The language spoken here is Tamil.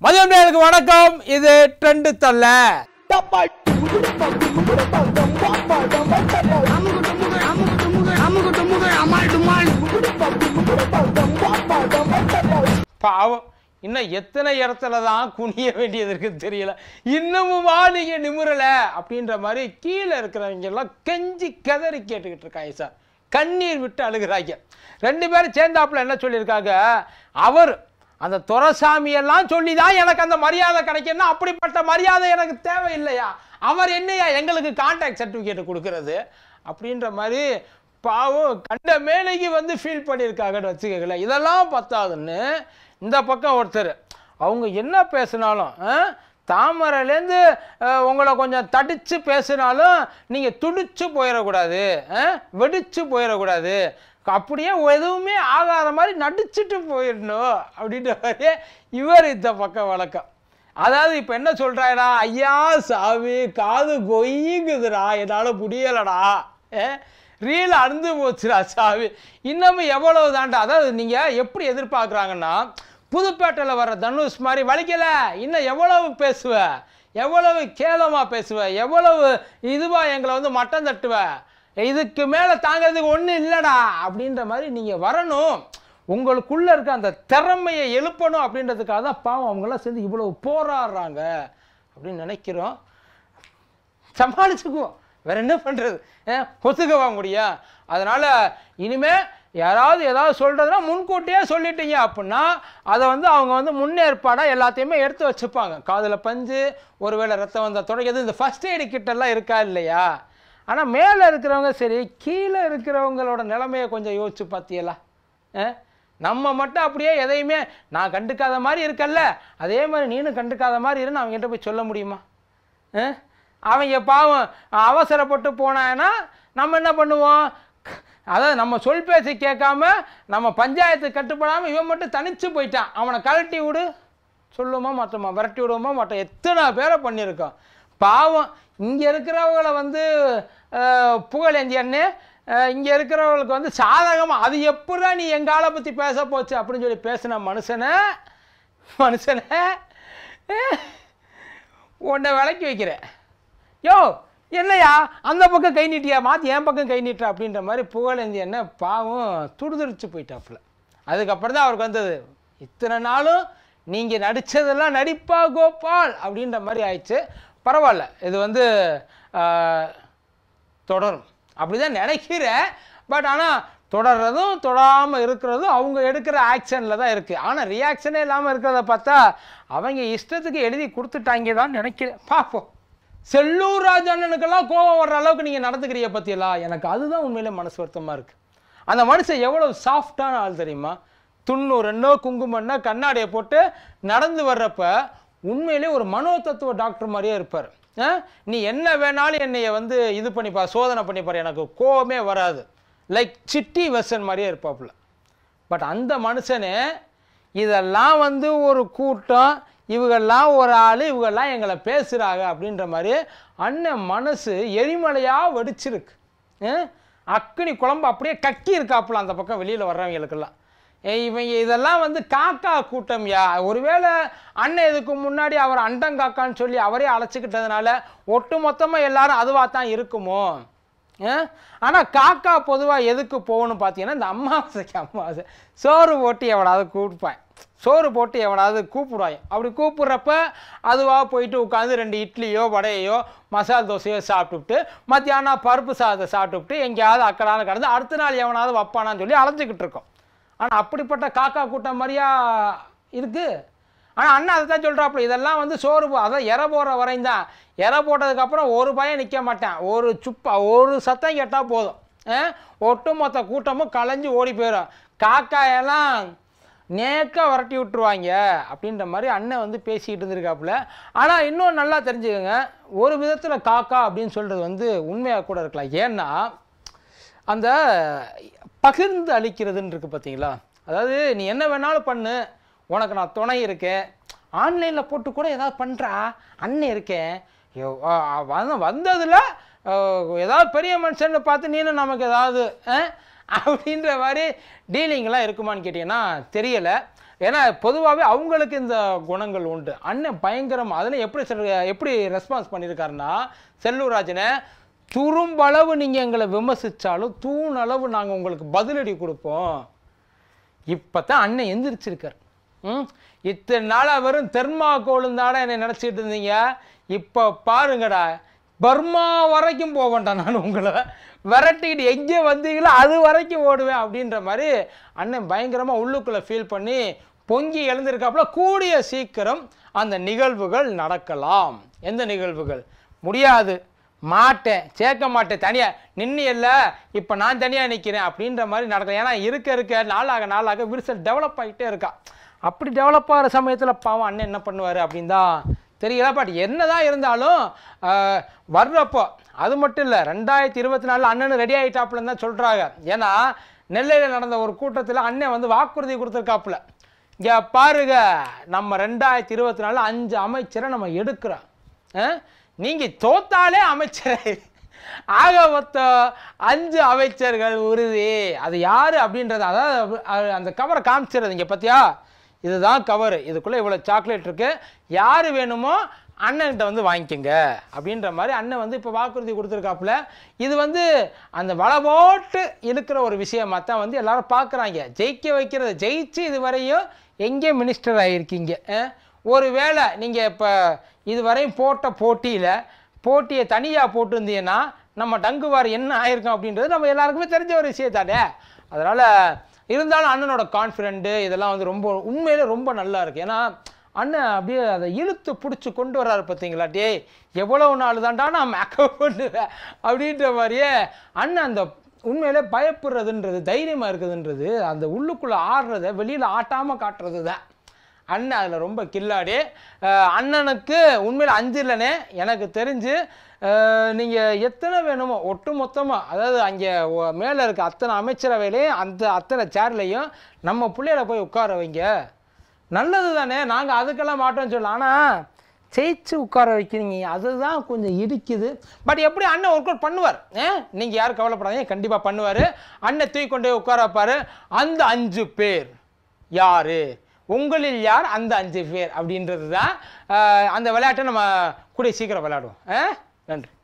மதியம் நேருக்கு வணக்கம் இது ட்ரெண்டு தள்ள பாவம் இன்னும் எத்தனை இடத்துல தான் குனிய வேண்டியது இருக்குன்னு தெரியல இன்னமுமா நீங்க நிமிரல அப்படின்ற மாதிரி கீழே இருக்கிறவங்க எல்லாம் கெஞ்சி கதறி கேட்டுக்கிட்டு இருக்காங்க சார் கண்ணீர் விட்டு அழுகிறாங்க ரெண்டு பேரும் சேர்ந்தாப்புல என்ன சொல்லியிருக்காங்க அவர் அந்த துரசாமியெல்லாம் சொல்லி தான் எனக்கு அந்த மரியாதை கிடைக்கணும் அப்படிப்பட்ட மரியாதை எனக்கு தேவையில்லையா அவர் என்னையா எங்களுக்கு கான்டாக்ட் சர்டிஃபிகேட் கொடுக்கறது அப்படின்ற மாதிரி பாவம் கண்ட மேலைக்கு வந்து ஃபீல் பண்ணியிருக்காங்கன்னு வச்சுக்கோங்களேன் இதெல்லாம் பத்தாதுன்னு இந்த பக்கம் ஒருத்தர் அவங்க என்ன பேசினாலும் ஆ, தாமரையிலேருந்து அஹ், உங்களை கொஞ்சம் தடிச்சு பேசினாலும் நீங்கள் துடிச்சு போயிடக்கூடாது ஆ, வெடிச்சு போயிடக்கூடாது அப்படியே எதுவுமே ஆகாத மாதிரி நடிச்சுட்டு போயிடணும் அப்படின்ற மாதிரி இவர் இந்த பக்கம் வழக்கம் அதாவது இப்போ என்ன சொல்கிறாடா ஐயா சாமி காது கொய்யுங்குதுடா என்னால் முடியலடா ஏ ரீல் அறுந்து போச்சுடா சாமி இன்னமும் எவ்வளவு தாண்டா அதாவது நீங்கள் எப்படி எதிர்பார்க்குறாங்கன்னா புதுப்பேட்டையில் வர தனுஷ் மாதிரி வலிக்கல இன்னும் எவ்வளவு பேசுவ எவ்வளவு கேவலமாக பேசுவ எவ்வளவு இதுவாக எங்களை வந்து மட்டம் தட்டுவ இதுக்கு மேலே தாங்கிறதுக்கு ஒன்றும் இல்லைடா அப்படின்ற மாதிரி நீங்கள் வரணும் உங்களுக்குள்ள இருக்க அந்த திறமையை எழுப்பணும் அப்படின்றதுக்காக தான் பாவம் அவங்கெல்லாம் சேர்ந்து இவ்வளவு போராடுறாங்க அப்படின்னு நினைக்கிறோம் சமாளிச்சுக்குவோம் வேற என்ன பண்ணுறது ஒத்துக்கவா முடியும் அதனால் இனிமே யாராவது ஏதாவது சொல்கிறதுனா முன்கூட்டியே சொல்லிட்டீங்க அப்படின்னா அதை வந்து அவங்க வந்து முன்னேற்பாடாக எல்லாத்தையுமே எடுத்து வச்சுப்பாங்க காதில் பஞ்சு ஒருவேளை ரத்தம் வந்தால் தொடங்கியது இந்த ஃபஸ்ட் எய்டு கிட்டெல்லாம் இருக்கா இல்லையா ஆனால் மேலே இருக்கிறவங்க சரி கீழே இருக்கிறவங்களோட நிலைமையை கொஞ்சம் யோசிச்சு பார்த்தியலா அஹ்? நம்ம மட்டும் அப்படியே எதையுமே நான் கண்டுக்காத மாதிரி இருக்கல்ல அதே மாதிரி நீனும் கண்டுக்காத மாதிரி இருன்னு அவங்ககிட்ட போய் சொல்ல முடியுமா அஹ்? அவங்க பாவம் அவசரப்பட்டு போனான்னா நம்ம என்ன பண்ணுவோம் அதாவது நம்ம சொல் பேசி கேட்காம நம்ம பஞ்சாயத்து கட்டுப்படாமல் இவன் மட்டும் தனிச்சு போயிட்டான் அவனை கழட்டி விடு சொல்லுமா மாட்டோமா விரட்டி விடுவோமா மாட்டோம் எத்தனை பேரை பண்ணியிருக்கோம் பாவம் இங்கே இருக்கிறவங்கள வந்து அஹ், புகழேந்தி அண்ணே இங்கே இருக்கிறவங்களுக்கு வந்து சாதகமாக அது எப்படா நீ எங்கள் ஆளை பற்றி பேச போச்சு அப்படின்னு சொல்லி பேசின மனுஷனை மனுஷனை அஹ், உன்னை விளக்கி வைக்கிறேன் யோ என்னையா அந்த பக்கம் கை நீட்டியா மாற்றி என் பக்கம் கை நீட்டுற அப்படின்ற மாதிரி புகழேந்தி என்ன பாவம் துடிதுடிச்சு போயிட்டாப்புல அதுக்கப்புறம் தான் அவருக்கு வந்தது இத்தனை நாளும் நீங்கள் நடித்ததெல்லாம் நடிப்பா கோபால் அப்படின்ற மாதிரி ஆயிடுச்சு பரவாயில்ல இது வந்து ஆஹ், தொடரும் அப்படி தான் நினைக்கிறேன் பட் ஆனால் தொடர்றதும் தொடாமல் இருக்கிறதும் அவங்க எடுக்கிற ஆக்ஷனில் தான் இருக்குது ஆனால் ரியாக்ஷனே இல்லாமல் இருக்கிறத பார்த்தா அவங்க இஷ்டத்துக்கு எழுதி கொடுத்துட்டாங்க தான் நினைக்கிறேன் பார்ப்போம் செல்லூர் ராஜ் அண்ணனுக்கெல்லாம் கோவம் வர்ற அளவுக்கு நீங்கள் நடந்துக்கிறீங்க பற்றியலா எனக்கு அதுதான் உண்மையிலே மனசு வருத்தமாக இருக்குது அந்த மனுஷன் எவ்வளவு சாஃப்டான ஆள் தெரியுமா துண்ணூறு என்னோ குங்குமன்னோ கண்ணாடியை போட்டு நடந்து வர்றப்ப உண்மையிலே ஒரு மனோ தத்துவ டாக்டர் மாதிரியே இருப்பார் ஆ? நீ என்ன வேணாலும் என்னைய வந்து இது பண்ணிப்பா சோதனை பண்ணிப்பார் எனக்கு கோவமே வராது லைக் சிட்டி வெர்சன் மாதிரியே இருப்பாப்புல பட் அந்த மனுஷனே இதெல்லாம் வந்து ஒரு கூட்டம் இவங்கெல்லாம் ஒரு ஆள் இவங்கெல்லாம் எங்களை பேசுகிறாங்க அப்படின்ற மாதிரி அண்ணன் மனசு எரிமலையாக வெடிச்சிருக்கு அஹ்? அக்கினி குழம்பு அப்படியே கக்கி இருக்காப்புல அந்த பக்கம் வெளியில் வர்றவங்களுக்கெல்லாம் ஏய், இவங்க இதெல்லாம் வந்து காக்கா கூட்டம்யா ஒருவேளை அண்ணன் இதுக்கு முன்னாடி அவர் அண்டங்காக்கான்னு சொல்லி அவரே அழைச்சிக்கிட்டதுனால ஒட்டு மொத்தமாக எல்லாரும் அதுவாக தான் இருக்குமோ ஆனால் காக்கா பொதுவாக எதுக்கு போகணும் பார்த்தீங்கன்னா இந்த அமாவாசைக்கு அமாவாசை சோறு போட்டு எவனாவது கூப்பிப்பான் சோறு போட்டு எவனாவது கூப்பிடுவாங்க அப்படி கூப்பிட்றப்ப அதுவாக போயிட்டு உட்காந்து ரெண்டு இட்லியோ வடையோ மசால் தோசையோ சாப்பிட்டுவிட்டு மத்தியானம் பருப்பு சாதத்தை சாப்பிட்டுவிட்டு எங்கேயாவது அக்கடான கடந்து அடுத்த நாள் எவனாவது வைப்பானான்னு சொல்லி அலைஞ்சிக்கிட்டு இருக்கோம் ஆனால் அப்படிப்பட்ட காக்கா கூட்டம் மாதிரியா இருக்கு ஆனால் அண்ணா அதை தான் சொல்கிறாப்புல இதெல்லாம் வந்து சோறு போ அதான் இற போடுற வரையும் தான் இற போட்டதுக்கப்புறம் ஒரு பையன் நிற்க மாட்டேன் ஒரு சுப்பா ஒரு சத்தம் கேட்டால் போதும் அஹ், ஒட்டுமொத்த கூட்டமும் கலைஞ்சு ஓடி போயிடும் காக்காயெல்லாம் நேக்க விரட்டி விட்டுருவாங்க அப்படின்ற மாதிரி அண்ணன் வந்து பேசிக்கிட்டு இருந்திருக்காப்புல ஆனால் இன்னும் நல்லா தெரிஞ்சுக்கோங்க ஒரு விதத்தில் காக்கா அப்படின்னு சொல்கிறது வந்து உண்மையாக கூட இருக்கலாம் ஏன்னா அந்த பகிர்ந்து அளிக்கிறதுன்னு இருக்கு பார்த்தீங்களா அதாவது நீ என்ன வேணாலும் பண்ணு உனக்கு நான் துணை இருக்கேன் ஆன்லைனில் போட்டு கூட ஏதாவது பண்ணுறா அண்ணன் இருக்கேன் ஐயோ, ஆ, ஆ, வந்த வந்ததில் ஏதாவது பெரிய மனுஷன்னு பார்த்து நீனும் நமக்கு ஏதாவது ஆ, அப்படின்ற மாதிரி டீலிங்லாம் இருக்குமான்னு கேட்டிங்கன்னா தெரியலை ஏன்னா பொதுவாகவே அவங்களுக்கு இந்த குணங்கள் உண்டு அண்ணன் பயங்கரம் அதில் எப்படி சொல்ற- எப்படி ரெஸ்பான்ஸ் பண்ணியிருக்காருன்னா செல்லூராஜனை துரும்பளவு நீங்கள் எங்களை விமர்சித்தாலும் தூணளவு நாங்கள் உங்களுக்கு பதிலடி கொடுப்போம் இப்போ தான் அண்ணன் எந்திரிச்சிருக்கார் ம் இத்தனை நாளாக வெறும் தெர்மாக்கோளும் தானே என்னை நினச்சிட்டு இருந்தீங்க இப்போ பாருங்கடா பர்மா வரைக்கும் போவேன்டா நான் உங்களை விரட்டிக்கிட்டு எங்கே வந்தீங்களோ அது வரைக்கும் ஓடுவேன் அப்படின்ற மாதிரி அண்ணன் பயங்கரமாக உள்ளுக்குள்ளே ஃபீல் பண்ணி பொங்கி எழுந்திருக்காப்புல கூடிய சீக்கிரம் அந்த நிகழ்வுகள் நடக்கலாம் எந்த நிகழ்வுகள் முடியாது மாட்டேன் சேர்க்க மாட்டேன் தனியாக நின்று இல்லை இப்போ நான் தனியாக நிற்கிறேன் அப்படின்ற மாதிரி நடக்கும் ஏன்னா இருக்க இருக்க நாளாக நாளாக விரிசல் டெவலப் ஆகிட்டே இருக்கா அப்படி டெவலப் ஆகிற சமயத்தில் பாவம் அண்ணன் என்ன பண்ணுவார் அப்படின்னு தான் தெரியல பட் என்னதான் இருந்தாலும் ஆஹ், வர்றப்போ அது மட்டும் இல்லை ரெண்டாயிரத்தி இருபத்தி நாலில் அண்ணன் ரெடி ஆகிட்டாப்புலன்னு தான் சொல்கிறாங்க ஏன்னா நெல்லையில் நடந்த ஒரு கூட்டத்தில் அண்ணன் வந்து வாக்குறுதி கொடுத்துருக்காப்புல இங்கே பாருங்க நம்ம ரெண்டாயிரத்தி இருபத்தி நாலில் அஞ்சு அமைச்சரை நம்ம எடுக்கிறோம் நீங்கள் தோத்தாலே அமைச்சரை ஆக மொத்தம் அஞ்சு அமைச்சர்கள் உறுதி அது யார் அப்படின்றது அதாவது அது- அந்த கவரை காமிச்சிடுறது இங்கே பார்த்தியா இதுதான் கவர் இதுக்குள்ளே இவ்வளோ சாக்லேட் இருக்கு யார் வேணுமோ அண்ணன்கிட்ட வந்து வாங்கிக்கோங்க அப்படின்ற மாதிரி அண்ணன் வந்து இப்போ வாக்குறுதி கொடுத்துருக்காப்புல இது வந்து அந்த வலை போட்டு இழுக்கிற ஒரு விஷயமா தான் வந்து எல்லாரும் பார்க்குறாங்க ஜெயிக்க வைக்கிறது ஜெயிச்சு இது வரையும் எங்கே மினிஸ்டர் ஆகியிருக்கீங்க ஒரு வேளை நீங்கள் இப்போ இதுவரையும் போட்ட போட்டியில் போட்டியை தனியாக போட்டிருந்தீங்கன்னா நம்ம டங்குவார் என்ன ஆயிருக்கும் அப்படின்றது நம்ம எல்லாருக்குமே தெரிஞ்ச ஒரு விஷயம் தானே அதனால் இருந்தாலும் அண்ணனோட கான்ஃபிடென்ட்டு இதெல்லாம் வந்து ரொம்ப உண்மையிலே ரொம்ப நல்லா இருக்கு ஏன்னா அண்ணன் அப்படியே அதை இழுத்து பிடிச்சி கொண்டு வர்றாரு பார்த்தீங்களா டேய் எவ்வளவு நாள் தான்டா நான் மேக்கப் பண்ணுவேன் அப்படின்ற மாதிரியே அண்ணன் அந்த உண்மையிலே பயப்படுறதுன்றது தைரியமாக இருக்குதுன்றது அந்த உள்ளுக்குள்ளே ஆடுறதை வெளியில் ஆட்டாமல் காட்டுறது தான் அண்ணன் அதில் ரொம்ப கில்லாடி அஹ் அண்ணனுக்கு உண்மையில் அஞ்சு இல்லைனே எனக்கு தெரிஞ்சு நீங்கள் எத்தனை வேணுமோ ஒட்டு மொத்தமாக அதாவது அங்கே மேலே இருக்க அத்தனை அமைச்சரவையிலையும் அந்த அத்தனை சேர்லையும் நம்ம பிள்ளைகளை போய் உட்கார வைங்க நல்லது தானே நாங்கள் அதுக்கெல்லாம் மாட்டோம்னு சொல்லலாம் ஆனால் ஜெயிச்சு உட்கார வைக்கிறீங்க அதுதான் கொஞ்சம் இடிக்குது பட் எப்படி அண்ணன் ஒர்க் அவுட் பண்ணுவார் ஏ நீங்கள் யாரும் கவலைப்படாதீங்க கண்டிப்பாக பண்ணுவார் அண்ணன் தூக்கி கொண்டு போய் உட்கார வைப்பார் அந்த அஞ்சு பேர் யாரு உங்களில் யார் அந்த அஞ்சு பேர் அப்படின்றது தான் அஹ், அந்த விளையாட்டை நம்ம கூடிய சீக்கிரம் விளையாடுவோம் ஆ? நன்றி